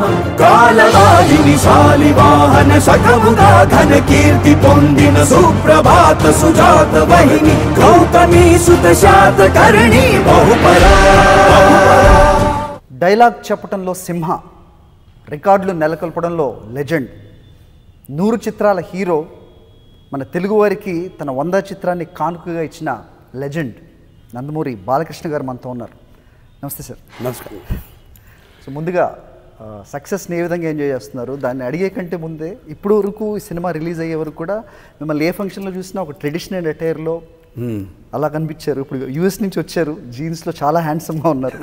కాలవాహిని శాలివాహన శకముగా ఘన కీర్తి పొందిన సుప్రభాత సుజాత వహిని గౌతమి సుత శాత కరణి బహుపరా డైలాగ్ చెప్పటంలో సింహ రికార్డులు నెలకొల్పడంలో లెజెండ్ నూరు చిత్రాల హీరో మన తెలుగువారికి తన వంద చిత్రాన్ని కానుకగా ఇచ్చిన లెజెండ్ నందమూరి బాలకృష్ణ గారు మనతో ఉన్నారు నమస్తే సార్ నమస్కారం సో ముందుగా సక్సెస్ని ఏ విధంగా ఎంజాయ్ చేస్తున్నారు దాన్ని అడిగే కంటే ముందే ఇప్పుడు వరకు ఈ సినిమా రిలీజ్ అయ్యే వరకు కూడా మిమ్మల్ని ఏ ఫంక్షన్లో చూసినా ఒక ట్రెడిషనల్ అటైర్లో అలా కనిపించారు ఇప్పుడు యూఎస్ నుంచి వచ్చారు జీన్స్లో చాలా హ్యాండ్సమ్గా ఉన్నారు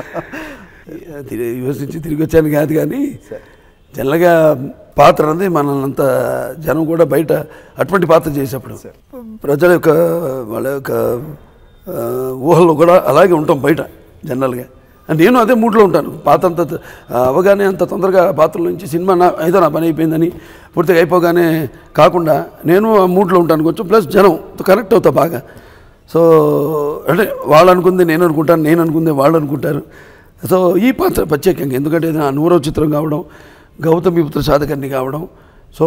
తిరిగి యుఎస్ నుంచి తిరిగి వచ్చాను కాదు కానీ జనరల్గా పాత్ర అనేది మనల్ని అంత జనం కూడా బయట అటువంటి పాత్ర చేసేప్పుడు ప్రజల యొక్క వాళ్ళ యొక్క ఆ, ఊహల్లో కూడా అలాగే ఉంటాం బయట జనరల్గా నేను అదే మూడ్లో ఉంటాను పాత్ర అంత ఆ, అవగానే అంత తొందరగా పాత్రల నుంచి సినిమా నా ఏదో నా పని అయిపోయిందని పూర్తిగా అయిపోగానే కాకుండా నేను ఆ మూడ్లో ఉంటాను కొంచెం ప్లస్ జనం కనెక్ట్ అవుతా బాగా సో అంటే వాళ్ళు అనుకుంది నేను అనుకుంటాను నేను అనుకుంది వాళ్ళు అనుకుంటారు సో ఈ పాత్ర ప్రత్యేకంగా ఎందుకంటే ఇది నా నూరవ చిత్రం కావడం గౌతమి పుత్ర సాధకర్ణి కావడం సో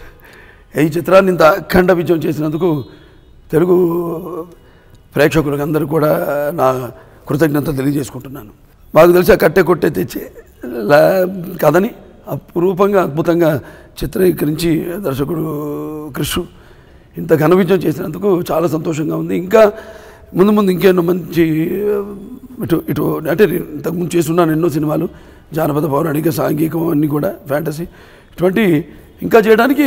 ఈ చిత్రాన్ని ఇంత అఖండ విజయం చేసినందుకు తెలుగు ప్రేక్షకులకు అందరూ కూడా నా కృతజ్ఞత తెలియజేసుకుంటున్నాను మాకు తెలిసి ఆ కట్టె కొట్టే తెచ్చి లా- కథని అపురూపంగా అద్భుతంగా చిత్రీకరించి దర్శకుడు కృషు ఇంత ఘన విజయం చేసినందుకు చాలా సంతోషంగా ఉంది ఇంకా ముందు ముందు ఇంకెన్నో మంచి ఇటు ఇటు అంటే నేను ఇంతకుముందు చేస్తున్నాను ఎన్నో సినిమాలు జానపద పౌరాణిక సాంఘికం అన్నీ కూడా ఫ్యాంటసీ ఇటువంటి ఇంకా చేయడానికి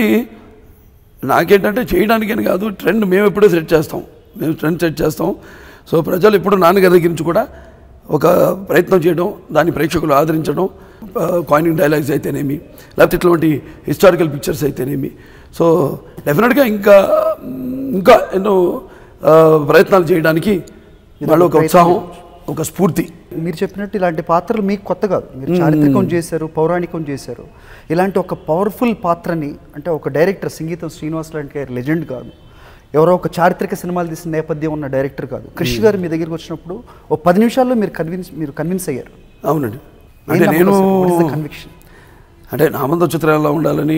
నాకేంటంటే చేయడానికి అని కాదు ట్రెండ్ మేము ఎప్పుడూ సెట్ చేస్తాం మేము ట్రెండ్ సెట్ చేస్తాం సో ప్రజలు ఎప్పుడు నాన్నగారి దగ్గర నుంచి కూడా ఒక ప్రయత్నం చేయడం దాన్ని ప్రేక్షకులు ఆదరించడం కాయినింగ్ డైలాగ్స్ అయితేనేమి లేకపోతే ఇట్లాంటి హిస్టారికల్ పిక్చర్స్ అయితేనేమి సో డెఫినెట్గా ఇంకా ఇంకా ఎన్నో ఆ, ప్రయత్నాలు చేయడానికి వాళ్ళు ఒక ఉత్సాహం ఒక స్ఫూర్తి మీరు చెప్పినట్టు ఇలాంటి పాత్రలు మీకు కొత్త కాదు మీరు చారిత్రకం చేశారు పౌరాణికం చేశారు ఇలాంటి ఒక పవర్ఫుల్ పాత్రని అంటే ఒక డైరెక్టర్ సంగీతం శ్రీనివాస్ లాంటి గారు లెజెండ్ కాదు ఎవరో ఒక చారిత్రక సినిమాలు తీసిన నేపథ్యం ఉన్న డైరెక్టర్ కాదు కృషి గారు మీ దగ్గరికి వచ్చినప్పుడు ఓ పది నిమిషాల్లో మీరు కన్విన్స్ మీరు కన్విన్స్ అయ్యారు అవునండి అంటే నేను కన్విక్షన్ అంటే నామంద చిత్రం ఎలా ఉండాలని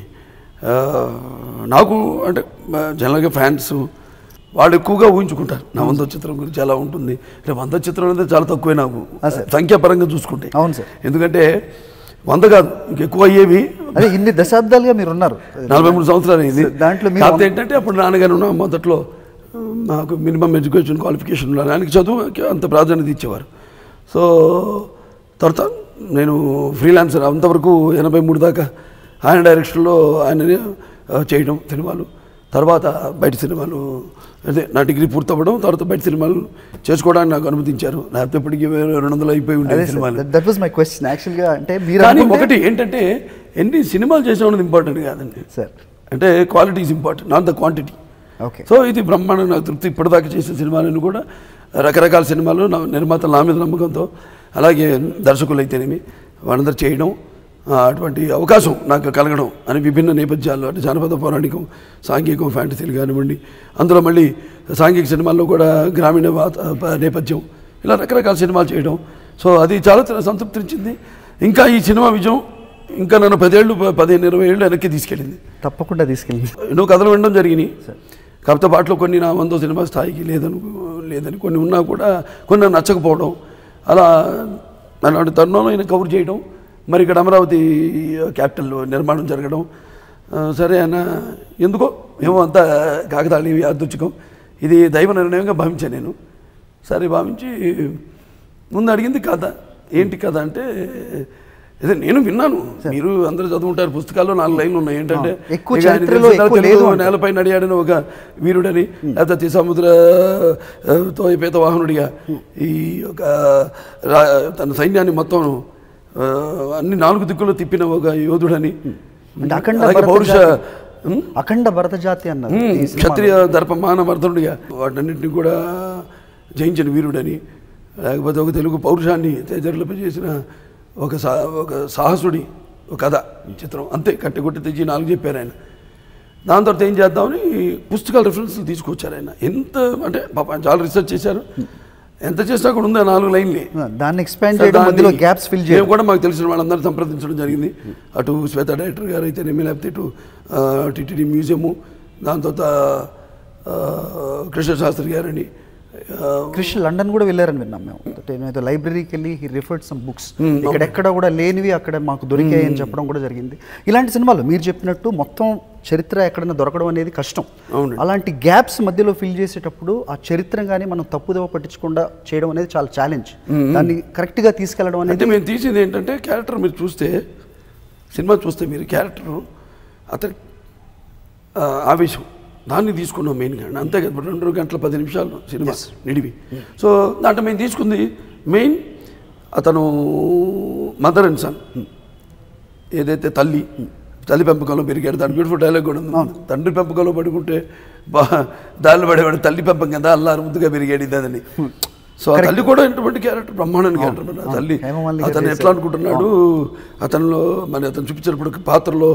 ఆ, నాకు అంటే ఆ, జనరల్గా ఫ్యాన్స్ వాళ్ళు ఎక్కువగా ఊహించుకుంటారు నా వంద చిత్రం గురించి ఎలా ఉంటుంది అంటే వంద చిత్రం అనేది చాలా తక్కువే నాకు ఆ, సార్. సంఖ్యాపరంగా చూసుకుంటే అవును సార్. ఎందుకంటే వంద కాదు ఇంకెక్కువ అయ్యేవి అదే ఇన్ని దశాబ్దాలుగా మీరు ఉన్నారు నలభై మూడు సంవత్సరాలు అయింది దాంట్లో మీరు కాకపోతే ఏంటంటే అప్పుడు నాన్నగారు ఉన్న మొదట్లో ఆ, నాకు మినిమం ఎడ్యుకేషన్ క్వాలిఫికేషన్ ఉండాలి ఆయనకి చదువు అంత ప్రాధాన్యత ఇచ్చేవారు సో తర్వాత నేను ఫ్రీలాన్సర్ అంతవరకు ఎనభై మూడు దాకా ఆయన డైరెక్షన్లో ఆయననే ఆ, చేయడం సినిమాలు తర్వాత బయట సినిమాలు అదే నా డిగ్రీ పూర్తవ్వడం తర్వాత బయట సినిమాలు చేసుకోవడానికి నాకు అనుమతించారు లేకపోతే ఇప్పటికీ రెండు వందలు అయిపోయి అదే ఉండేవి సినిమాలు దట్ వాజ్ మై క్వశ్చన్ యాక్చువల్గా అంటే మీరు కానీ అనుకుంటే- ఒకటి ఏంటంటే ఎన్ని సినిమాలు చేసాం అనేది ఇంపార్టెంట్ కాదండి సార్ అంటే quality is important not the quantity okay so ఇది బ్రహ్మాండం నాకు తృప్తి ఇప్పటిదాకా చేసిన సినిమాలను కూడా రకరకాల సినిమాలు నా నిర్మాతలు నా మీద నమ్మకంతో అలాగే దర్శకులు అయితేనేమి వాళ్ళందరూ చేయడం ఆ, అటువంటి అవకాశం నాకు కలగడం అని విభిన్న నేపథ్యాల్లో అంటే జానపద పౌరాణికం సాంఘికం ఫ్యాంటసీలు కానివ్వండి అందులో మళ్ళీ సాంఘిక సినిమాల్లో కూడా గ్రామీణ వాత ప- నేపథ్యం ఇలా రకరకాల సినిమాలు చేయడం సో అది చాలా సంతృప్తినిచ్చింది ఇంకా ఈ సినిమా విజయం ఇంకా నన్ను పదేళ్ళు ప- పదిహేను ఇరవై ఏళ్ళు వెనక్కి తీసుకెళ్ళింది తప్పకుండా తీసుకెళ్ళి ఎన్నో కథలు వినడం జరిగినాయి కాకపోతే వాటిలో కొన్ని నా వందో సినిమా స్థాయికి లేదని లేదని కొన్ని ఉన్నా కూడా కొన్ని నాకు నచ్చకపోవడం అలా అలాంటి తరుణంలో ఆయన కవర్ చేయడం మరి ఇక్కడ అమరావతి క్యాపిటల్లో నిర్మాణం జరగడం ఆ, సరే అన్న ఎందుకో ఏమో అంతా కాకతాళి యాదృచ్ఛికం ఇది దైవ నిర్ణయంగా భావించాను నేను సరే భావించి ముందు అడిగింది కథ ఏంటి కథ అంటే అదే నేను విన్నాను మీరు అందరూ చదువుంటారు పుస్తకాల్లో నాలుగు లైన్లు ఉన్నాయి ఏంటంటే ఆ, ఎక్కువ ఇక ఆయన చరిత్రలో తెలుసు, ఎక్కువ తెలుగు లేదు అంటారు. నేలపై నడియాడిన ఒక వీరుడని లేకపోతే సముద్ర ఆ, తోయపేత వాహనుడిగా ఈ ఒక రా- తన సైన్యాన్ని మొత్తం ఆ, అన్ని నాలుగు దిక్కుల్లో తిప్పిన ఒక యోధుడని అంటే అఖండ అలాగే భరత పౌరుష జాతి. ఉమ్, అఖండ భరత జాతి అన్నారు ఉమ్, ఈ సినిమాలో. క్షత్రియ దర్ప మానవర్ధనుడిగా వాటన్నింటినీ కూడా జయించిన వీరుడని లేకపోతే ఒక తెలుగు పౌరుషాన్ని తేజరులపై చేసిన ఒక సా ఒక సాహసుడి ఒక కథ చిత్రం అంతే కట్టెకొట్టి తెచ్చి నాలుగు చెప్పారు ఆయన దాని తర్వాత ఏం చేద్దామని పుస్తకాల రిఫరెన్స్లు తీసుకొచ్చారు ఆయన ఎంత అంటే పాప ఆయన చాలా రీసెర్చ్ చేశారు ఎంత చేసినా కూడా ఉంది ఆ నాలుగు లైన్లే దాన్ని ఎక్స్పాండ్ సార్, చేయడం దాన్ని మధ్యలో గ్యాప్స్ ఫిల్ మేము చేయడం కూడా మాకు తెలిసిన వాళ్ళందరూ సంప్రదించడం జరిగింది అటు శ్వేత డైరెక్టర్ గారు అయితేనేమి లేకపోతే ఇటు టిటిడి మ్యూజియము దాని తర్వాత ఆ, కృష్ణశాస్త్రి గారని ఆ, కృష్ణ లండన్ కూడా వెళ్ళారని విన్నాం మేము అంటే ఏదో లైబ్రరీకి వెళ్ళి హీ రిఫర్డ్ సమ్ బుక్స్ ఇక్కడెక్కడ కూడా లేనివి అక్కడ మాకు దొరికాయి అని చెప్పడం కూడా జరిగింది ఇలాంటి సినిమాలు మీరు చెప్పినట్టు మొత్తం చరిత్ర ఎక్కడైనా దొరకడం అనేది కష్టం అవునండి. అలాంటి గ్యాప్స్ మధ్యలో ఫిల్ చేసేటప్పుడు ఆ చరిత్ర కానీ మనం తప్పుదవ పట్టించకుండా చేయడం అనేది చాలా ఛాలెంజ్ దాన్ని కరెక్ట్గా తీసుకెళ్ళడం అంటే అనేది మేము తీసింది ఏంటంటే క్యారెక్టర్ మీరు చూస్తే సినిమా చూస్తే మీరు క్యారెక్టర్ అతని ఆ, ఆవేశం దాన్ని తీసుకున్నాం మెయిన్గా అంతే కదా ఇప్పుడు రెండు గంటల పది నిమిషాలు సినిమా నిడివి సో దాంట్లో మేము తీసుకుంది మెయిన్ అతను మదర్ అండ్ సన్ ఏదైతే తల్లి తల్లి పెంపకంలో పెరిగాడు దాని బ్యూటిఫుల్ డైలాగ్ కూడా ఉంది తండ్రి పెంపకంలో పడుకుంటే బా దారిలో పడేవాడు తల్లి పెంపకం కదా అల్లారు ముద్దుగా పెరిగాడు ఇదని సో ఆ తల్లి కూడా ఎటువంటి క్యారెక్టర్ బ్రహ్మాండమైన క్యారెక్టర్ ఆ తల్లి హేమమాలిని గారు అతను ఎట్లా అనుకుంటున్నాడు అతనిలో మరి అతను చూపించినప్పుడు పాత్రలో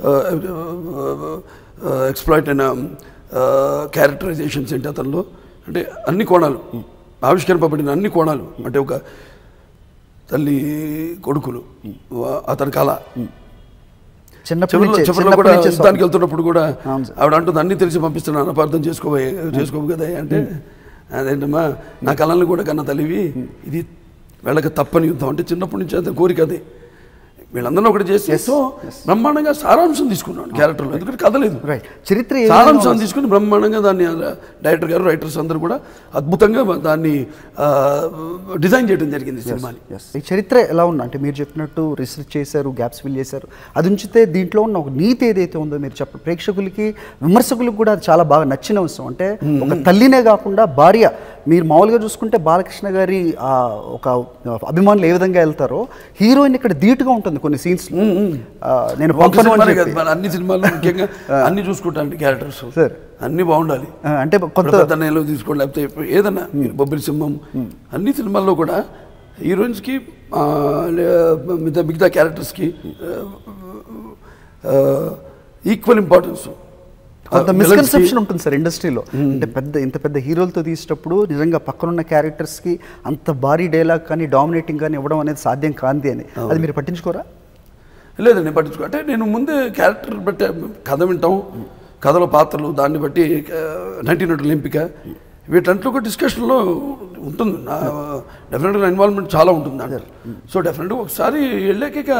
ఎక్స్ప్లాయిట్ అయిన క్యారెక్టరైజేషన్స్ ఏంటి అతనిలో అంటే అన్ని కోణాలు ఆవిష్కరింపబడిన అన్ని కోణాలు అంటే ఒక తల్లి కొడుకులు వా- అతని కళ చిన్నప్పటి చివరిలో నుంచే చివరిలో చిన్నప్పటి కూడా నుంచే యుద్ధానికి వెళ్తున్నప్పుడు కూడా అవును సార్. ఆవిడ అంటుంది అన్ని తెలిసి పంపిస్తున్నాను అపార్థం చేసుకోబోయే చేసుకోవు కదా అంటే అదేంటమ్మా నా కళలను కూడా కన్న తల్లివి ఇది వీళ్ళకి తప్పని యుద్ధం అంటే చిన్నప్పటి నుంచి అతని కోరిక అదే వీళ్ళందరూ ఒకటి చేసి సో బ్రహ్మాండంగా సారాంశం తీసుకున్నాను క్యారెక్టర్లో ఎందుకంటే కథ లేదు రైట్ చరిత్ర ఏ విధంగా సారాంశం తీసుకుని బ్రహ్మాండంగా దాన్ని డైరెక్టర్ గారు రైటర్స్ అందరూ కూడా అద్భుతంగా దాన్ని ఆ, డిజైన్ చేయడం జరిగింది ఈ సినిమాని Yes. ఈ చరిత్ర ఎలా ఉంది అంటే మీరు చెప్పినట్టు రీసెర్చ్ చేశారు గ్యాప్స్ ఫిల్ చేశారు అది ఉంచితే దీంట్లో ఉన్న ఒక నీతి ఏదైతే ఉందో మీరు చెప్ప ప్రేక్షకులకి విమర్శకులకు కూడా అది చాలా బాగా నచ్చిన అంశం అంటే ఒక తల్లినే కాకుండా భార్య మీరు మామూలుగా చూసుకుంటే బాలకృష్ణ గారి ఆ, ఒక అభిమానులు ఏ విధంగా వెళ్తారో హీరోయిన్ ఇక్కడ ధీటుగా ఉంటుంది కొన్ని సీన్స్ నేను ఒక పంపను సినిమానే అని కాదు, చెప్పి. మన అన్ని సినిమాలు ముఖ్యంగా అన్ని చూసుకుంటాను క్యారెక్టర్స్ సార్. అన్ని బాగుండాలి ఆ, అంటే కొంత పెద్ద నేలు తీసుకోండి లేకపోతే ఇప్పుడు ఏదన్నా మీరు బొబ్బిలి సింహం అన్ని సినిమాల్లో కూడా హీరోయిన్స్కి ఆ, లే- మిగతా మిగతా క్యారెక్టర్స్కి ఈక్వల్ ఇంపార్టెన్స్ కొంత మిస్కన్సెప్షన్ ఉంటుంది సార్ ఇండస్ట్రీలో అంటే పెద్ద ఇంత పెద్ద హీరోలతో తీసేటప్పుడు నిజంగా పక్కనున్న క్యారెక్టర్స్కి అంత భారీ డైలాగ్ కానీ డామినేటింగ్ కానీ ఇవ్వడం అనేది సాధ్యం కాంతి అని అది మీరు పట్టించుకోరా లేదండి పట్టించుకో అంటే నేను ముందే క్యారెక్టర్ బట్టి కథ వింటాం కథలో పాత్రలు దాన్ని బట్టి నటినటుల ఎంపిక వీటంట్లో ఒక డిస్కషన్లో ఉంటుంది నా డెఫినెట్గా ఇన్వాల్వ్మెంట్ చాలా ఉంటుంది దాంట్లో సో డెఫినెట్గా ఒకసారి వెళ్ళాక ఇక,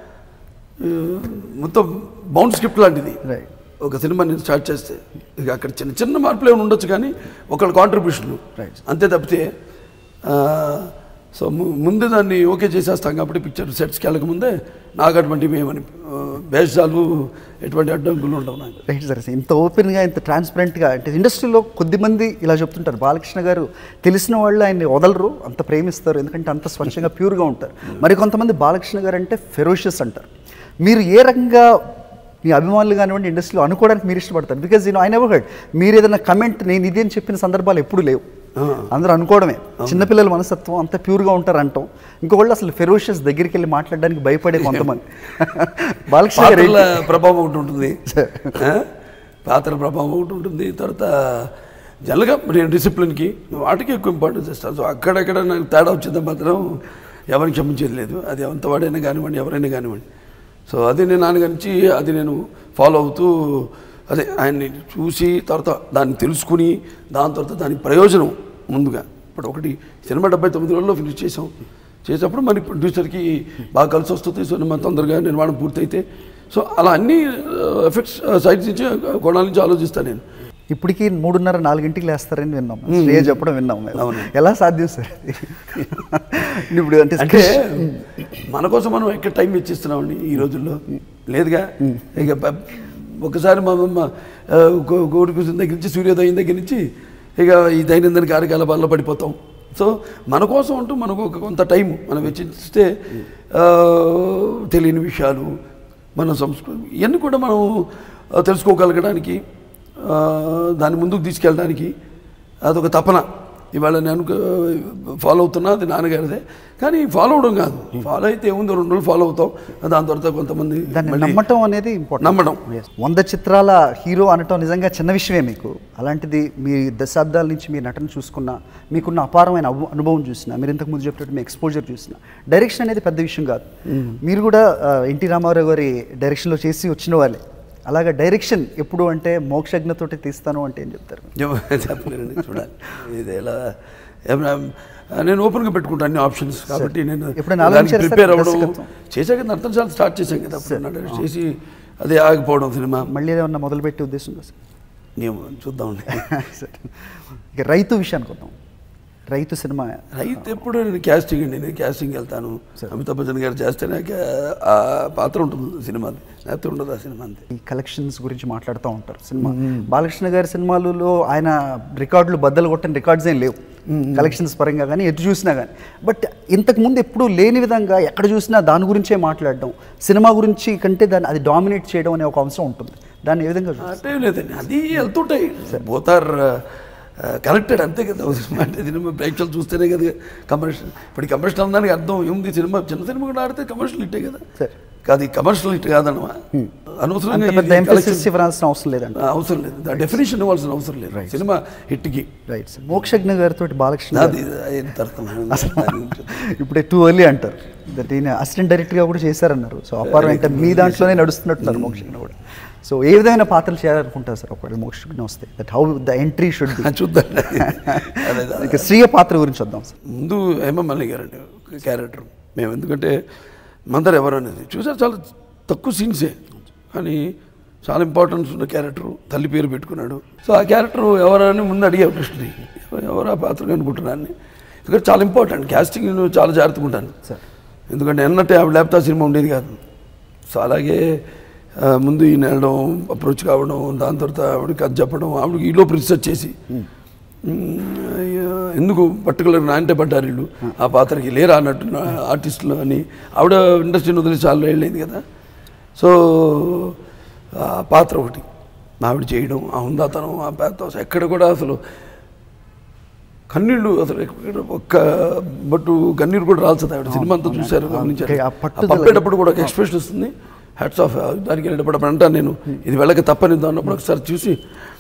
ఆ, మొత్తం బౌండ్ స్క్రిప్ట్ లాంటిది Right. ఒక సినిమా నేను స్టార్ట్ చేస్తే ఇక అక్కడ చిన్న చిన్న మార్పులు ఏమైనా ఉండొచ్చు కానీ ఒకళ్ళ కాంట్రిబ్యూషన్ Right. అంతే తప్పితే ఆ, సో ము- ముందే దాన్ని ఓకే చేసేస్తాం కాబట్టి పిక్చర్ సెట్స్కి వెళ్ళక ముందే నాకు అటువంటి ఏమని వేషాలు ఎటువంటి అడ్డంకులు ఉండవు నాకు రైట్ సార్ ఇంత ఓపెన్గా ఇంత ట్రాన్స్పరెంట్గా అంటే ఇండస్ట్రీలో కొద్దిమంది ఇలా చెప్తుంటారు బాలకృష్ణ గారు తెలిసిన వాళ్ళు ఆయన్ని వదలరు అంత ప్రేమిస్తారు ఎందుకంటే అంత స్వచ్ఛంగా ప్యూర్గా ఉంటారు మరి కొంతమంది బాలకృష్ణ గారు అంటే ఫెరోషియస్ అంటారు మీరు ఏ రకంగా మీ అభిమానులు కానివ్వండి ఇండస్ట్రీలో అనుకోవడానికి మీరు ఇష్టపడతారు బికాజ్ నేను ఐ నెవర్ హెడ్ మీరు ఏదైనా కమెంట్ నేను ఇది అని చెప్పిన సందర్భాలు ఎప్పుడు లేవు అందరూ అనుకోవడమే చిన్నపిల్లల మనస్తత్వం అంత ప్యూర్గా ఉంటారు అంటాం ఇంకొకళ్ళు అసలు ఫెరోషియస్ దగ్గరికి వెళ్ళి మాట్లాడడానికి భయపడే కొంతమంది బాలకృష్ణ గారు పాత్రల ప్రభావం ఒకటి ఉంటుంది ఆ? పాత్ర ప్రభావం ఒకటి ఉంటుంది తర్వాత జనరల్గా నేను డిసిప్లిన్కి వాటికి ఎక్కువ ఇంపార్టెన్స్ ఇస్తాను సో అక్కడక్కడ నాకు తేడా వచ్చింది మాత్రం ఎవరిని క్షమించేది లేదు అది ఎంత వాడైనా కానివ్వండి ఎవరైనా కానివ్వండి సో అది నేను నాన్నగారి నుంచి అది నేను ఫాలో అవుతూ అదే ఆయన్ని చూసి తర్వాత దాన్ని తెలుసుకుని దాని తర్వాత దాని ప్రయోజనం ముందుగా ఇప్పుడు ఒకటి సినిమా డెబ్బై తొమ్మిది రోజుల్లో ఫినిష్ చేసాం చేసేటప్పుడు మరి ప్రొడ్యూసర్కి బాగా కలిసి వస్తుంది సినిమా తొందరగా నిర్మాణం పూర్తయితే సో అలా అన్ని ఎఫెక్ట్స్ సైడ్స్ నుంచి కోణాల నుంచి ఆలోచిస్తాను నేను ఇప్పటికీ మూడున్నర నాలుగింటికి లేస్తారని విన్నాం శ్రేయ చెప్పడం విన్నాం మేము. ఎలా సాధ్యం సార్ అది? ఇప్పుడు అంటే అంటే మన కోసం మనం ఎక్కడ టైం ఇచ్చిస్తున్నామండి ఈ రోజుల్లో లేదుగా ఇక ప- ఒకసారి మా అమ్మ ఆ, గో- గోడు కూర్చున్న దగ్గర నుంచి సూర్యోదయం దగ్గర నుంచి ఇక ఈ దైనందిన కార్యకలాపాల్లో పడిపోతాం సో మన కోసం అంటూ మనకు ఒక కొంత టైం మనం వెచ్చిస్తే ఆ, తెలియని విషయాలు మన సంస్కృతి ఇవన్నీ కూడా మనం ఆ, తెలుసుకోగలగడానికి ఆ, దాన్ని ముందుకు తీసుకెళ్ళడానికి అదొక తపన ఇవాళ నేను ఫాలో అవుతున్నా అది నాన్నగారిదే కానీ ఫాలో అవడం కాదు ఫాలో అయితే ఏముంది రెండు రోజులు ఫాలో అవుతాం దాని తర్వాత కొంతమంది దాన్ని మళ్ళీ నమ్మటం అనేది ఇంపార్టెంట్ నమ్మడం వంద చిత్రాల హీరో అనటం నిజంగా చిన్న విషయమే మీకు అలాంటిది మీ దశాబ్దాల నుంచి మీ నటన చూసుకున్న మీకున్న అపారమైన అను- అనుభవం చూసిన మీరు ఇంతకు ముందు చెప్పినట్టు మీ ఎక్స్పోజర్ చూసిన డైరెక్షన్ అనేది పెద్ద విషయం కాదు మీరు కూడా ఆ, ఎన్టీ రామారావు గారి డైరెక్షన్లో చేసి వచ్చిన వాళ్ళే అలాగా డైరెక్షన్ ఎప్పుడు అంటే మోక్షజ్ఞతోటి తీస్తాను అంటే ఏం చెప్తారు ఏమో చెప్పలేనండి చూడాలి ఇది ఎలా ఏమన్నా, నేను ఓపెన్గా పెట్టుకుంటాను అన్ని ఆప్షన్స్ కాబట్టి నేను ఎప్పుడైనా ఆలోచించారా సార్ ప్రిపేర్ అవ్వడం దర్శకత్వం? చేశాక అర్థం చాలా స్టార్ట్ చేశాం కదా అప్పుడు నా direct చేసి అదే ఆగిపోవడం సినిమా మళ్ళీ ఏమన్నా మొదలుపెట్టే ఉద్దేశం కదా సార్ ఏమో చూద్దామండి సరే. ఇక రైతు విషయానికి వద్దాం రైతు సినిమా రైతు ఎప్పుడు నేను క్యాస్టింగ్ అండి నేను క్యాస్టింగ్ వెళ్తాను అమితాబ్ బచ్చన్ గారు చేస్తేనే ఆ- ఆ పాత్ర ఉంటుంది సినిమా లేకపోతే ఉండదు ఆ సినిమా అంతే ఈ కలెక్షన్స్ గురించి మాట్లాడుతూ ఉంటారు సినిమా బాలకృష్ణ గారి సినిమాలలో ఆయన రికార్డులు బద్దలు కొట్టిన రికార్డ్స్ ఏం లేవు కలెక్షన్స్ పరంగా కానీ ఎటు చూసినా కానీ బట్ ఇంతకు ముందు ఎప్పుడూ లేని విధంగా ఎక్కడ చూసినా దాని గురించే మాట్లాడడం సినిమా గురించి కంటే దాన్ని అది డామినేట్ చేయడం అనే ఒక అంశం ఉంటుంది దాన్ని ఏ విధంగా చూస్తారు? అంటే లేదండి అది వెళ్తుంటాయి బోతార్ కనెక్టెడ్ అంతే కదా ఓ సినిమా అంటే సినిమా ప్రేక్షకులు చూస్తేనే కదా కమర్షియల్ ఇప్పుడు కమర్షియల్ అనడానికి అర్థం ఏముంది సినిమా చిన్న సినిమా కూడా ఆడితే కమర్షియల్ హిట్టే కదా సరే. కాదు ఈ కమర్షియల్ హిట్ కాదన్నమా అనవసరంగా అంత ఇది పెద్ద ఎంఫసిస్ collection- ఇవ్వాల్సిన అవసరం లేదండి ఆ, అవసరం లేదు ఆ డెఫినేషన్ ఇవ్వాల్సిన అవసరం లేదు సినిమా హిట్కి రైట్ సార్ మోక్షజ్ఞ గారితో బాలకృష్ణ అది ఎంత అర్థం దాని గురించి. ఇప్పుడే టూ ఎర్లీ అంటారు దట్ ఈయన అసిస్టెంట్ డైరెక్టర్గా కూడా చేశారన్నారు సో అపారం ఇంకా మీ దాంట్లోనే నడుస్తున్నట్టున్నారు మోక్షజ్ఞ కూడా సో ఏ విధమైన పాత్రలు చేయాలనుకుంటారు సార్ ఒకవేళ మోక్షజ్ఞ వస్తే that how the entry should be చూద్దాం అదే ఇక శ్రీయ పాత్ర గురించి వద్దాం సార్ ముందు హేమమల్లి గారు అండి క్యారెక్టర్ మేము ఎందుకంటే మందరు ఎవరు అనేది చూసారు చాలా తక్కువ సీన్సే కానీ చాలా ఇంపార్టెన్స్ ఉన్న క్యారెక్టర్ తల్లి పేరు పెట్టుకున్నాడు సో ఆ క్యారెక్టర్ ఎవరని ముందు అడిగావు కృష్ణని ఎవరు ఆ పాత్ర అనుకుంటున్నాను ఎందుకంటే చాలా ఇంపార్టెంట్ క్యాస్టింగ్ నేను చాలా జాగ్రత్తగా ఉంటాను సార్ ఎందుకంటే ఎన్నట్టే ఆవిడ లేకపోతే ఆ సినిమా ఉండేది కాదు సో అలాగే ఆ, ముందు ఈయన వెళ్ళడం అప్రోచ్ కావడం దాని తర్వాత ఆవిడకి అది చెప్పడం ఆవిడకి ఈలోపు రీసెర్చ్ చేసి మ్, అయ్యో, ఎందుకు పర్టికులర్ నా అంటే పడ్డారు వీళ్ళు ఆ పాత్రకి లేరా అన్నట్టు నా ఆర్టిస్టులు అని ఆవిడ ఇండస్ట్రీని వదిలి చాలా ఏళ్ళైంది కదా సో ఆ పాత్ర ఒకటి ఆవిడ చేయడం ఆ హుందాతనం ఆ పాత్ర ఎక్కడ కూడా అసలు కన్నీళ్ళు అసలు ఎక్కడ ఒక్క బట్టు కన్నీరు కూడా రాల్సింది ఆవిడ సినిమా అంతా చూశారు గమనించారు ఓకే, ఆ ఆ పట్టుదల- పంపేటప్పుడు కూడా ఒక ఎక్స్ప్రెషన్ వస్తుంది హ్యాట్స్ ఆఫ్ దానికి వెళ్ళేటప్పుడు అప్పుడు అంటాను నేను ఇది వెళ్ళక తప్పనిద్దాం అన్నప్పుడు ఒకసారి చూసి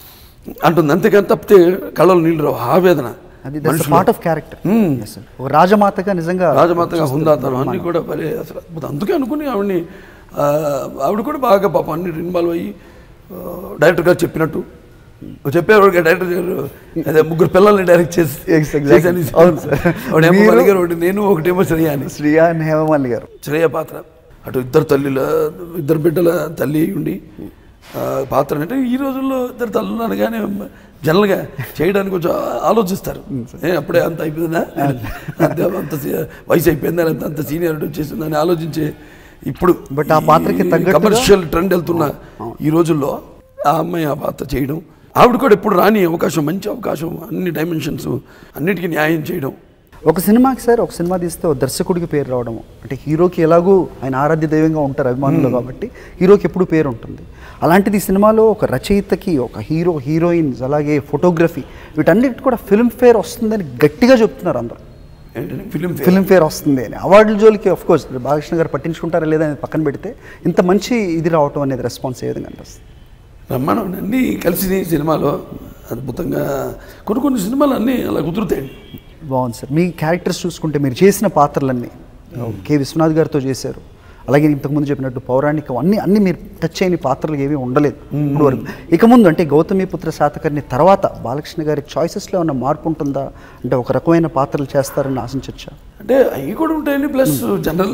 అంటుంది అంతేకాని తప్పితే కళ్ళలో నీళ్ళు రావు ఆవేదన అది మనుషులు. పార్ట్ ఆఫ్ క్యారెక్టర్ ఒక రాజమాతగా నిజంగా రాజమాతగా హుందాతనం అన్నీ కూడా భలే అసలు అద్భుతం. అందుకే అనుకుని ఆవిడని ఆ, ఆవిడ కూడా బాగా పాపం అన్ని ఇన్వాల్వ్ అయ్యి ఆ, డైరెక్టర్ గారు చెప్పినట్టు చెప్పేవాడు డైరెక్టర్ గారు అదే ముగ్గురు పిల్లల్ని డైరెక్ట్ చేసి Yes, exactly. చేశాను ఈ అవును సినిమా. సార్. ఒకడేమో మీరు- మల్లి గారు ఒకటి నేను ఒకటేమో శ్రేయ అని శ్రీయా అండ్ హేమమాలి గారు శ్రేయ పాత్ర అటు ఇద్దరు తల్లిల ఇద్దరు బిడ్డల తల్లి అయి ఉండి ఆ, పాత్ర అంటే ఈ రోజుల్లో ఇద్దరు తల్లులు అనగానే జనరల్గా చేయడానికి కొంచెం ఆలోచిస్తారు ఏ, అప్పుడే అంత అయిపోయిందా అంత అంత సీ- వయసు అయిపోయిందా లేకపోతే అంత సీనియారిటీ వచ్చేసిందని ఆలోచించే ఇప్పుడు But ఆ పాత్రకి తగ్గట్టుగా- కమర్షియల్ ట్రెండ్ వెళ్తున్న ఈ రోజుల్లో ఆ అమ్మాయి ఆ పాత్ర చేయడం ఆవిడ కూడా ఎప్పుడు రాని అవకాశం మంచి అవకాశం అన్ని డైమెన్షన్స్ అన్నిటికీ న్యాయం చేయడం ఒక సినిమాకి సార్ ఒక సినిమా తీస్తే ఒక దర్శకుడికి పేరు రావడం అంటే హీరోకి ఎలాగూ ఆయన ఆరాధ్య దైవంగా ఉంటారు అభిమానులు కాబట్టి హీరోకి ఎప్పుడు పేరు ఉంటుంది అలాంటిది ఈ సినిమాలో ఒక రచయితకి ఒక హీరో హీరోయిన్స్ అలాగే ఫోటోగ్రఫీ వీటన్నిటి కూడా ఫిల్మ్ఫేర్ వస్తుందని గట్టిగా చెప్తున్నారు అందరూ ఏంటంటే ఫిలిం ఫిల్మ్ఫేర్ వస్తుంది అని అవార్డుల జోలికి ఆఫ్ కోర్స్ బాలకృష్ణ గారు పట్టించుకుంటారా లేదా అనేది పక్కన పెడితే ఇంత మంచి ఇది రావటం అనేది రెస్పాన్స్ ఏ విధంగా అనిపిస్తుంది బ్రహ్మాండం అన్నీ కలిసి సినిమాలో అద్భుతంగా కొన్ని కొన్ని సినిమాలు అన్నీ అలా కుదురుతాయండి బాగుంది సార్ మీ క్యారెక్టర్స్ చూసుకుంటే మీరు చేసిన పాత్రలన్నీ కె విశ్వనాథ్ గారితో చేశారు అలాగే ఇంతకుముందు చెప్పినట్టు పౌరాణికం అన్ని అన్ని మీరు టచ్ అయిన పాత్రలు ఏమీ ఉండలేదు ఇప్పుడు వరకు ఇక ముందు అంటే గౌతమిపుత్ర శాతకర్ణి తర్వాత బాలకృష్ణ గారి చాయిసెస్లో ఏమైనా మార్పు ఉంటుందా అంటే ఒక రకమైన పాత్రలు చేస్తారని ఆశించవచ్చా అంటే అవి కూడా ఉంటాయండి ప్లస్ జనరల్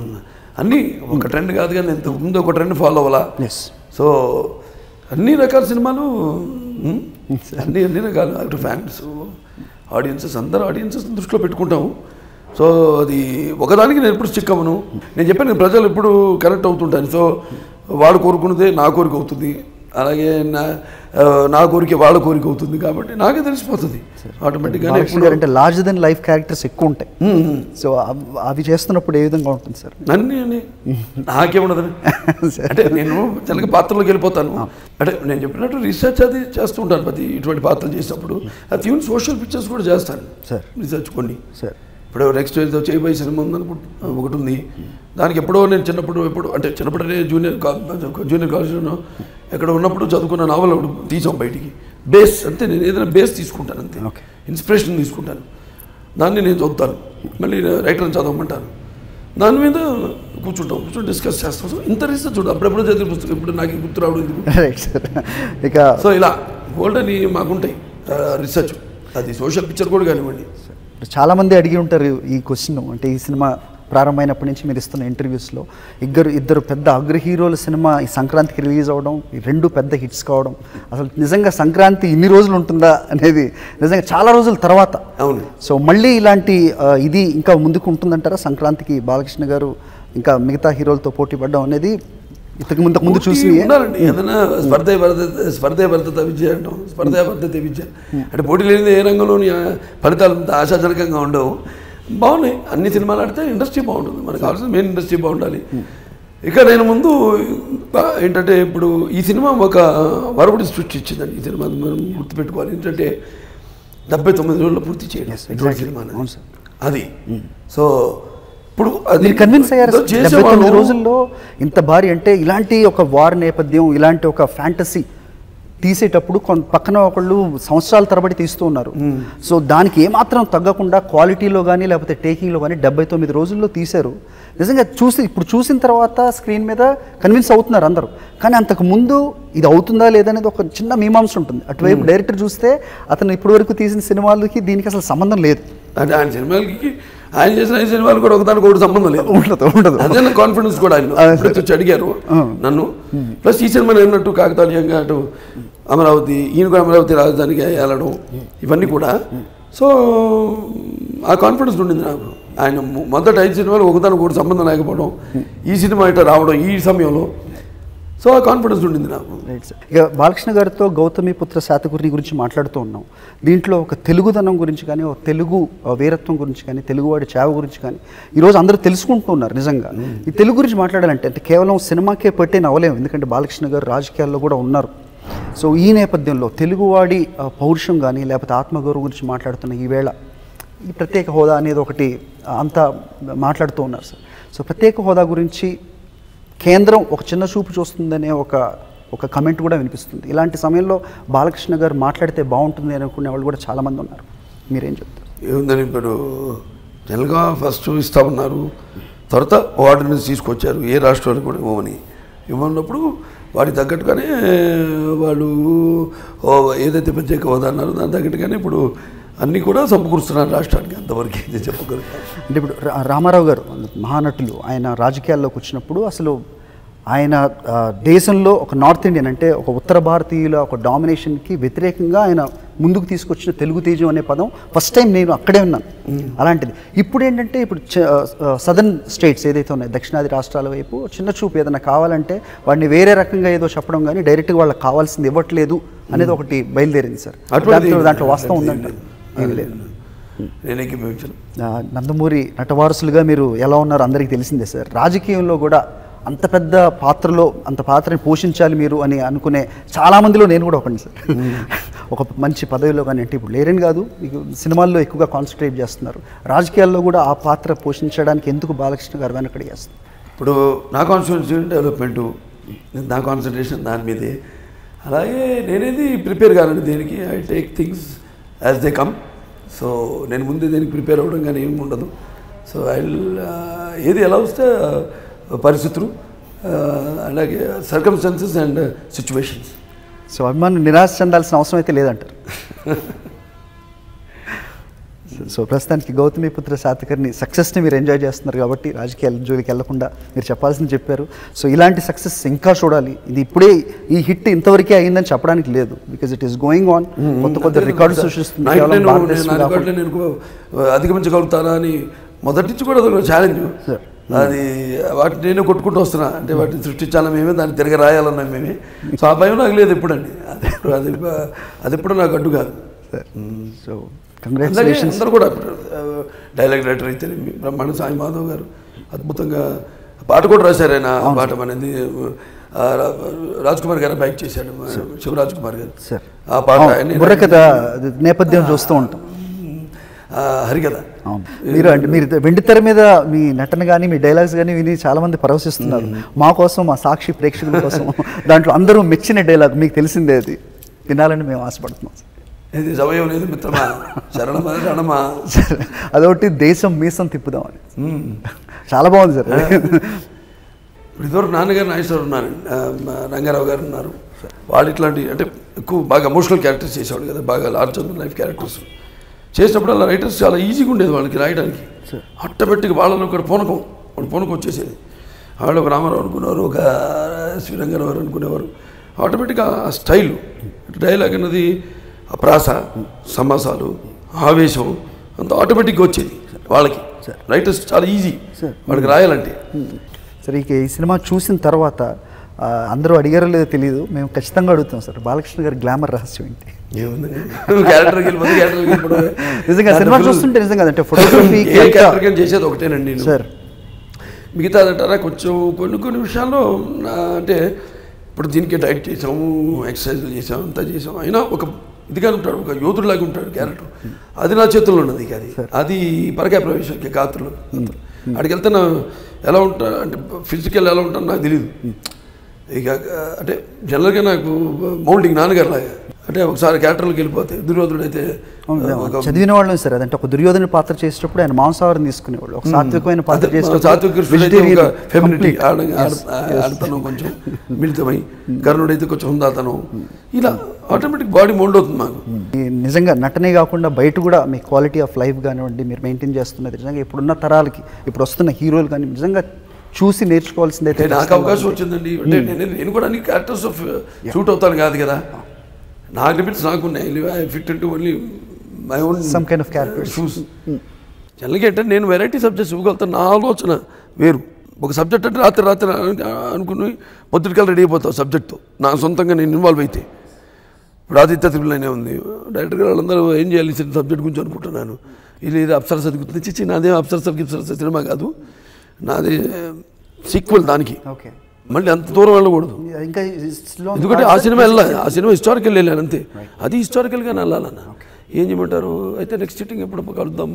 అన్నీ ఒక ట్రెండ్ కాదు కానీ ఇంత ముందు ఒక ట్రెండ్ ఫాలో అవ్వాలా ఎస్ సో అన్ని రకాల సినిమాలు ఉమ్, అన్ని అన్ని రకాలు అటు ఫ్యాన్స్ ఆడియన్సెస్ అందరు ఆడియన్సెస్ దృష్టిలో పెట్టుకుంటాము సో అది ఒకదానికి నేను ఎప్పుడు స్టిక్ అవ్వను నేను చెప్పాను కదా, ప్రజలు ఎప్పుడు కనెక్ట్ అవుతుంటాను సో వాడు కోరుకున్నదే నా కోరిక అవుతుంది అలాగే నా ఆ, నా కోరిక వాళ్ళ కోరిక అవుతుంది కాబట్టి నాకే తెలిసిపోతుంది ఆటోమేటిక్గానే బాలకృష్ణ గారు అంటే లార్జ్ దెన్ లైఫ్ క్యారెక్టర్స్ ఎక్కువ ఉంటాయి సో అవ్- అవి చేస్తున్నప్పుడు ఏ విధంగా ఉంటుంది సార్ నన్ను అని నాకేముండదు అంటే నేను చిలక పాత్రలోకి వెళ్ళిపోతాను అంటే నేను చెప్పినట్టు రీసెర్చ్ అది చేస్తూ ఉంటాను ప్రతి ఇటువంటి పాత్రలు చేసినప్పుడు అది ఈవెన్ సోషల్ పిక్చర్స్ కూడా చేస్తాను సార్. రీసెర్చ్ కొన్ని సార్ ఇప్పుడు నెక్స్ట్ ఏదో చేయబోయే సినిమా ఉందనుకుంటా ఒకటి ఉంది దానికి ఎప్పుడో నేను చిన్నప్పుడు ఎప్పుడు అంటే చిన్నప్పుడు జూనియర్ జూనియర్ కాలేజ్లో ఎక్కడ ఉన్నప్పుడు చదువుకున్న నావల్ ఒకటి తీసాం బయటికి బేస్ అంతే నేను ఏదైనా బేస్ తీసుకుంటాను అంతే Okay. ఇన్స్పిరేషన్ తీసుకుంటాను దాన్ని నేను చదువుతాను మళ్ళీ రైటర్ని చదవమంటాను దాని మీద కూర్చుంటాం కూర్చొని డిస్కస్ చేస్తాం సో ఇంత రీసెర్చ్ చూడు అప్పుడెప్పుడు చదివే పుస్తకం ఇప్పుడు నాకు గుర్తు రావడం ఎందుకు రైట్ సార్ ఇక సో ఇలా గోల్డ్ అని మాకుంటాయి రీసెర్చ్ అది సోషల్ పిక్చర్ కూడా కానివ్వండి చాలా మంది అడిగి ఉంటారు ఈ క్వశ్చన్ అంటే ఈ సినిమా ప్రారంభమైనప్పటి నుంచి మీరు ఇస్తున్న ఇంటర్వ్యూస్లో ఇద్దరు ఇద్దరు పెద్ద అగ్ర హీరోల సినిమా ఈ సంక్రాంతికి రిలీజ్ అవడం ఈ రెండు పెద్ద హిట్స్ కావడం అసలు నిజంగా సంక్రాంతి ఇన్ని రోజులు ఉంటుందా అనేది నిజంగా చాలా రోజుల తర్వాత అవును. సో మళ్ళీ ఇలాంటి ఆ, ఇది ఇంకా ముందుకు ఉంటుందంటారా సంక్రాంతికి బాలకృష్ణ గారు ఇంకా మిగతా హీరోలతో పోటీ పడడం అనేది ఇంతకు ముందు ముందు చూసి పోటీ ఉండాలండి ఏదైనా స్పర్ధ వర్ధత స్పర్ధ వర్ధత విద్య అంటాం స్పర్ధ వర్ధత విద్య అంటే పోటీ లేనిది ఏ రంగంలోని ఆ ఫలితాలు అంత ఆశాజనకంగా ఉండవు బాగున్నాయి అన్ని సినిమాలు ఆడితే ఇండస్ట్రీ బాగుంటుంది మనకు కావాల్సిన మెయిన్ ఇండస్ట్రీ బాగుండాలి ఇక నేను ముందు బా- ఏంటంటే ఇప్పుడు ఈ సినిమా ఒక వరవడి సృష్టించిందండి ఈ సినిమా మనం గుర్తుపెట్టుకోవాలి ఏంటంటే డెబ్బై తొమ్మిది రోజుల్లో పూర్తి చేయడం Yes, ఇటువంటి exactly. సినిమా అవును సార్. అది సో ఇప్పుడు అది మీరు కన్విన్స్ అయ్యారు ఏదో డెబ్బై తొమ్మిది చేసేవాళ్ళు- రోజుల్లో ఇంత భారీ అంటే ఇలాంటి ఒక వార్ నేపథ్యం ఇలాంటి ఒక ఫ్యాంటసీ తీసేటప్పుడు కొంత పక్కన ఒకళ్ళు సంవత్సరాల తరబడి తీస్తూ ఉన్నారు సో దానికి ఏమాత్రం తగ్గకుండా క్వాలిటీలో కానీ లేకపోతే టేకింగ్లో కానీ డెబ్బై తొమ్మిది రోజుల్లో తీశారు నిజంగా చూసి ఇప్పుడు చూసిన తర్వాత స్క్రీన్ మీద కన్విన్స్ అవుతున్నారు అందరూ కానీ అంతకు ముందు ఇది అవుతుందా లేదనేది ఒక చిన్న మీమాంస ఉంటుంది అటువైపు డైరెక్టర్ చూస్తే అతను ఇప్పటివరకు తీసిన సినిమాలకి దీనికి అసలు సంబంధం లేదు అంటే ఆయన సినిమాలకి ఆయన చేసిన ఐదు సినిమాలు కూడా ఒకదానికి ఒకటి సంబంధం లేదు ఉండదు ఉండదు అదే నా కాన్ఫిడెన్స్ కూడా ఆయన అదే ఎప్పుడైతే వచ్చి అడిగారు నన్ను ప్లస్ ఈ సినిమా అన్నట్టు కాకతాళీయంగా అటు అమరావతి ఈయన కూడా అమరావతి రాజధానికి వెళ్ళడం ఇవన్నీ కూడా సో ఆ కాన్ఫిడెన్స్ ఉండింది నాకు ఆయన మొ- మొదట ఐదు సినిమాలు ఒకదానికి ఒకటి సంబంధం లేకపోవడం ఈ సినిమా ఇట్లా రావడం ఈ సమయంలో సో ఆ కాన్ఫిడెన్స్ ఉండింది నాకు రైట్ సార్ ఇక బాలకృష్ణ గారితో గౌతమి పుత్ర శాతకుర్ని గురించి మాట్లాడుతూ ఉన్నాం దీంట్లో ఒక తెలుగుదనం గురించి కానీ ఒక తెలుగు ఆ, వీరత్వం గురించి కానీ తెలుగువాడి చేవ గురించి కానీ ఈరోజు అందరూ తెలుసుకుంటూ ఉన్నారు నిజంగా ఈ తెలుగు గురించి మాట్లాడాలంటే అంటే కేవలం సినిమాకే పట్టే నవ్వలేము ఎందుకంటే బాలకృష్ణ గారు రాజకీయాల్లో కూడా ఉన్నారు సో ఈ నేపథ్యంలో తెలుగువాడి ఆ, పౌరుషం కానీ లేకపోతే ఆత్మగౌరవం గురించి మాట్లాడుతున్న ఈ వేళ ఈ ప్రత్యేక హోదా అనేది ఒకటి ఆ, అంతా మాట్లాడుతూ ఉన్నారు సార్ సో ప్రత్యేక హోదా గురించి కేంద్రం ఒక చిన్న చూపు చూస్తుందనే ఒక ఒక కమెంట్ కూడా వినిపిస్తుంది ఇలాంటి సమయంలో బాలకృష్ణ గారు మాట్లాడితే బాగుంటుంది అనుకునే వాళ్ళు కూడా చాలామంది ఉన్నారు మీరేం చెప్తారు ఏముందని ఇప్పుడు జనరల్గా ఫస్ట్ ఇస్తా ఉన్నారు తర్వాత ఆర్డినెన్స్ తీసుకొచ్చారు ఏ రాష్ట్రానికి కూడా ఇవ్వమని ఇవ్వనప్పుడు వాటికి తగ్గట్టుగానే వాళ్ళు ఓ ఏదైతే ప్రత్యేక హోదా అన్నారో దాని తగ్గట్టుగానే ఇప్పుడు అన్నీ కూడా సమకూరుస్తున్నారు రాష్ట్రానికి అంతవరకు ఇది చెప్పగలుగుతాను అంటే ఇప్పుడు రా- రామారావు గారు మహానటులు ఆయన రాజకీయాల్లోకి వచ్చినప్పుడు అసలు ఆయన ఆ, దేశంలో ఒక నార్త్ ఇండియన్ అంటే ఒక ఉత్తర భారతీయుల ఒక డామినేషన్కి వ్యతిరేకంగా ఆయన ముందుకు తీసుకొచ్చిన తెలుగు తేజం అనే పదం ఫస్ట్ టైం నేను అక్కడే ఉన్నాను అలాంటిది ఇప్పుడు ఏంటంటే ఇప్పుడు సదర్న్ స్టేట్స్ ఏదైతే ఉన్నాయి దక్షిణాది రాష్ట్రాల వైపు చిన్న చూపు ఏదైనా కావాలంటే వాడిని వేరే రకంగా ఏదో చెప్పడం కానీ డైరెక్ట్గా వాళ్ళకి కావాల్సింది ఇవ్వట్లేదు అనేది ఒకటి బయలుదేరింది సార్ అటువంటిది దాంట్లో దాంట్లో వాస్తవం అటువంటిది ఉందంటారు ఏం ఏమీ లేదు. లేదు నేను ఏకీభవించను ఆ, నందమూరి నటవారసులుగా మీరు ఎలా ఉన్నారో అందరికీ తెలిసిందే సార్ రాజకీయంలో కూడా అంత పెద్ద పాత్రలో అంత పాత్రని పోషించాలి మీరు అని అనుకునే చాలా మందిలో నేను కూడా ఒకటి సార్ ఒక మంచి పదవిలో కానీ అంటే ఇప్పుడు లేరని కాదు మీకు సినిమాల్లో ఎక్కువగా కాన్సన్ట్రేట్ చేస్తున్నారు రాజకీయాల్లో కూడా ఆ పాత్ర పోషించడానికి ఎందుకు బాలకృష్ణ గారు వెనకడి చేస్తారు ఇప్పుడు నా కాన్స్టిట్యూన్సీ డెవలప్మెంటు నా కాన్సన్ట్రేషన్ దాని మీదే అలాగే నేనేది ప్రిపేర్ కానండి దేనికి I take things as they come so నేను ముందే దేనికి ప్రిపేర్ అవ్వడం కానీ ఏమి ఉండదు సో ఐ ఏది ఎలా వస్తే ఆ, పరిస్థితులు ఆ, అలాగే సర్కమ్స్టాన్సెస్ అండ్ సిచ్యువేషన్స్ సో అభిమానులు నిరాశ చెందాల్సిన అవసరం అయితే లేదంటారు సో ప్రస్తుతానికి గౌతమి పుత్ర శాతకర్ని సక్సెస్ని మీరు ఎంజాయ్ చేస్తున్నారు కాబట్టి రాజకీయాల జోలికి వెళ్లకుండా మీరు చెప్పాల్సింది చెప్పారు సో ఇలాంటి సక్సెస్ ఇంకా చూడాలి ఇది ఇప్పుడే ఈ హిట్ ఇంతవరకే అయిందని చెప్పడానికి లేదు because it is going on కొత్త కొత్త రికార్డు సృష్టిస్తుంది నాకు కేవలం నేను భారతదేశం నా కాకుండా. రికార్డులు నేను అధిగమించగలుగుతానా అని మొదటి నుంచి కూడా అదొక ఛాలెంజ్ Sir. అది వాటిని నేనే కొట్టుకుంటూ వస్తున్నా అంటే వాటిని సృష్టించాలని మేమే దాన్ని తిరగ రాయాలన్నా మేమే సో ఆ భయం నాకు లేదు ఎప్పుడండి అది ఎప్పుడు- అది అది ఎప్పుడు నాకు అడ్డు కాదు సో అలాగే కంగ్రాచులేషన్స్ అందరూ కూడా డైలాగ్ రైటర్ అయితే బ్రహ్మాండ సాయి మాధవ్ గారు అద్భుతంగా పాట కూడా రాశారు ఆయన ఆ పాట మనది ఆ, రా- రాజ్ కుమార్ గారు బైక్ చేశాడు మన శివరాజ్ కుమార్ గారు సార్ ఆ పాట ఆయన- బుర్రకథ అది నేపథ్యం చూస్తూ ఉంటాం ఆ, హరికథ అవును మీరు అంటే మీరు వెండితెర మీద మీ నటన కానీ మీ డైలాగ్స్ కానీ విని చాలా మంది పరవశిస్తున్నారు మా కోసం మా సాక్షి ప్రేక్షకుల కోసం దాంట్లో అందరూ మెచ్చిన డైలాగ్ మీకు తెలిసిందే అది వినాలని మేము ఆశపడుతున్నాం ఇది సమయం లేదు మిత్రమా శరణమా రణమా సార్ అదొకటి దేశం మీసం తిప్పుదామని చాలా బాగుంది సార్ ఇప్పుడు ఇదివరకు నాన్నగారు నాగేశ్వరం ఉన్నారు ఆ, మా రంగారావు గారు ఉన్నారు వాళ్ళు ఇట్లాంటి అంటే ఎక్కువ బాగా ఎమోషనల్ క్యారెక్టర్స్ చేసేవాడు కదా బాగా లార్జ్ లైఫ్ క్యారెక్టర్స్ చేసినప్పుడు అలా రైటర్స్ చాలా ఈజీగా ఉండేది వాళ్ళకి రాయడానికి ఆటోమేటిక్ వాళ్ళలో కూడా పూనకం వాళ్ళు పూనకం వచ్చేసేది వాళ్ళు ఒక రామారావు అనుకునేవారు ఒక శ్రీ రంగారావు గారు అనుకునేవారు ఆటోమేటిక్గా ఆ స్టైల్ డైలాగ్ అన్నది ఆ ప్రాస సమాసాలు ఆవేశం అంత ఆటోమేటిక్గా వచ్చేది వాళ్ళకి రైటర్స్ చాలా ఈజీ వాళ్ళకి రాయాలంటే సరే ఇక ఈ సినిమా చూసిన తర్వాత ఆ, అందరూ అడిగారో లేదో తెలియదు మేము ఖచ్చితంగా అడుగుతాం సార్ బాలకృష్ణ గారి గ్లామర్ రహస్యం ఏంటి ఏముంది క్యారెక్టర్కి వెళ్ళిపోతే క్యారెక్టర్కి వెళ్ళిపోవడమే. నిజంగా సినిమా దాంట్లో చూస్తుంటే నిజంగా అంటే ఫోటోగ్రఫీ ఏ క్యారెక్టర్కి చేసేది ఒకటేనండి నేను సార్ మిగతా అంటారా కొంచెం కొన్ని కొన్ని విషయాల్లో నా అంటే ఇప్పుడు దీనికి డైట్ చేసాము ఎక్సర్సైజ్లు చేసాం అంతా చేసాం అయినా ఒక ఇదిగా ఉంటాడు ఒక యోధుడిలాగా ఉంటాడు క్యారెక్టర్ అది నా చేతుల్లో ఉన్నది ఇక అది అది పరకాయ ప్రవేశం ఇక గాత్రలు అక్కడికి వెళ్తే నా ఎలా ఉంటా అంటే ఫిజికల్ ఎలా ఉంటాను నాకు తెలియదు ఇక అంటే జనరల్గా నాకు మౌల్డింగ్ నాన్నగారు లాగా అంటే ఒకసారి క్యారెక్టర్లోకి వెళ్ళిపోతే దుర్యోధుడు అయితే ఒక చదివిన వాళ్ళం సార్ అదంటే ఒక దుర్యోధన పాత్ర చేసేటప్పుడు ఆయన మాంసాహారం తీసుకునేవాళ్ళు ఒక సాత్వికమైన పాత్ర అదే, చేసేటప్పుడు సాత్విక కృష్ణుడు అయితే vegetarian, ఒక ఫెమినిటీ complete. Yes, yes. ఆడతనం కొంచెం మిళితమై కర్ణుడైతే కొంచెం హుందాతనం ఇలా ఆటోమేటిక్ బాడీ మోల్డ్ అవుతుంది మాకు ఈ నిజంగా నటనే కాకుండా బయట కూడా మీ క్వాలిటీ ఆఫ్ లైఫ్ కానివ్వండి మీరు మెయింటైన్ చేస్తున్నది నిజంగా ఇప్పుడున్న తరాలకి ఇప్పుడు వస్తున్న హీరోలు కానీ నిజంగా చూసి నేర్చుకోవాల్సింది అయితే అంటే నాకు అవకాశం వచ్చిందండి అంటే నేను నేను కూడా అన్ని క్యారెక్టర్స్ ఆఫ్ షూట్ అవుతాను కాదు కదా నాకు లిమిట్స్ నాకు ఉన్నాయి I fit to only my own Some kind of characters. Shoes జనరల్గా అంటే నేను వెరైటీ సబ్జెక్ట్స్ ఇవ్వగలుగుతాను నా ఆలోచన వేరు ఒక సబ్జెక్ట్ అంటే రాత్రి రాత్రి అను- అనుకుని పొద్దుటికల్ రెడీ అయిపోతావు సబ్జెక్ట్తో నా సొంతంగా నేను ఇన్వాల్వ్ అయితే ఇప్పుడు ఆదిత్య త్రిపులనే ఉంది డైరెక్టర్ గారు వాళ్ళందరూ ఏం చేయాలి ఈ సబ్జెక్ట్ గురించి అనుకుంటున్నాను ఇది ఇది అప్సరస దిగుతుంది చిచ్చి నాదే అప్సరస గిప్సరస సినిమా కాదు నాది సీక్వెల్ దానికి ఓకే మళ్ళీ అంత దూరం వెళ్ళకూడదు ఇంకా slow- ఎందుకంటే ఆ సినిమా వెళ్ళాలి ఆ సినిమా హిస్టారికల్ వెళ్ళాను అంతే అది హిస్టారికల్గా వెళ్ళాలన్న ఏం చేయమంటారు అయితే నెక్స్ట్ సిట్టింగ్ ఎప్పుడు కలుద్దాం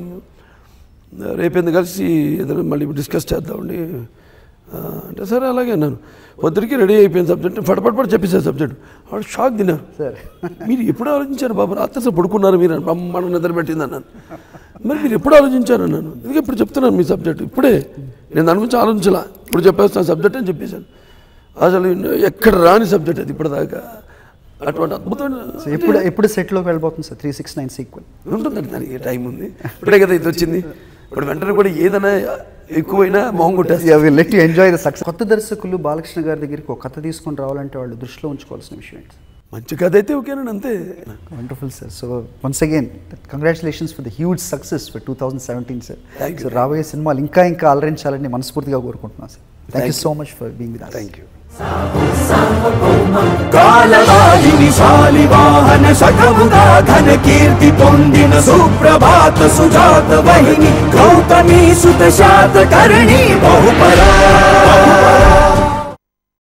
రేపేందు కలిసి ఏదైనా మళ్ళీ డిస్కస్ చేద్దామండి ఆ, అంటే సరే అలాగే అన్నాను పొద్దురికి రెడీ అయిపోయిన సబ్జెక్ట్ ఫటఫట్ పడి చెప్పేసారు సబ్జెక్ట్ వాళ్ళు షాక్ తిన్నారు సరే మీరు ఎప్పుడు ఆలోచించారు బాబు రాత్రి అసలు పడుకున్నారు మీరు మన నిద్ర పెట్టింది అన్నాను మరి మీరు ఎప్పుడు ఆలోచించారు అన్నాను ఇది ఇప్పుడు చెప్తున్నాను మీ సబ్జెక్ట్ ఇప్పుడే నేను దాని గురించి ఆలోచించలా ఇప్పుడు చెప్పేస్తాను సబ్జెక్ట్ అని చెప్పేశాను అసలు ఎక్కడ రాని సబ్జెక్ట్ అది ఇప్పటిదాకా అటువంటి అద్భుతమైన సో ఎప్పుడు ఎప్పుడు సెట్లోకి వెళ్ళిపోతుంది sir three six nine sequel ఉంటుందండి దానికి టైం ఉంది ఇప్పుడే కదా ఇది వచ్చింది ఇప్పుడు వెంటనే కూడా ఏదైనా ఎక్కువైనా మొహం కొట్టేస్తే let you enjoy the success కొత్త దర్శకులు బాలకృష్ణ గారి దగ్గరికి ఒక కథ తీసుకొని రావాలంటే వాళ్ళు దృష్టిలో ఉంచుకోవాల్సిన విషయం ఏంటి మంచి కథ అయితే ఓకేనండి అంతే wonderful sir so once again congratulations for the huge success for two thousand seventeen sir Thank you. So రాబోయే సినిమాలు ఇంకా ఇంకా అలరించాలని మనస్ఫూర్తిగా కోరుకుంటున్నాను sir thank you so much for being with thank you కాలవాహిని శాలివాహన శతముగా ఘన కీర్తి పొందిన సుప్రభాత సుజాత వహిని గౌతమి సుత శాత కరణి బహుపరా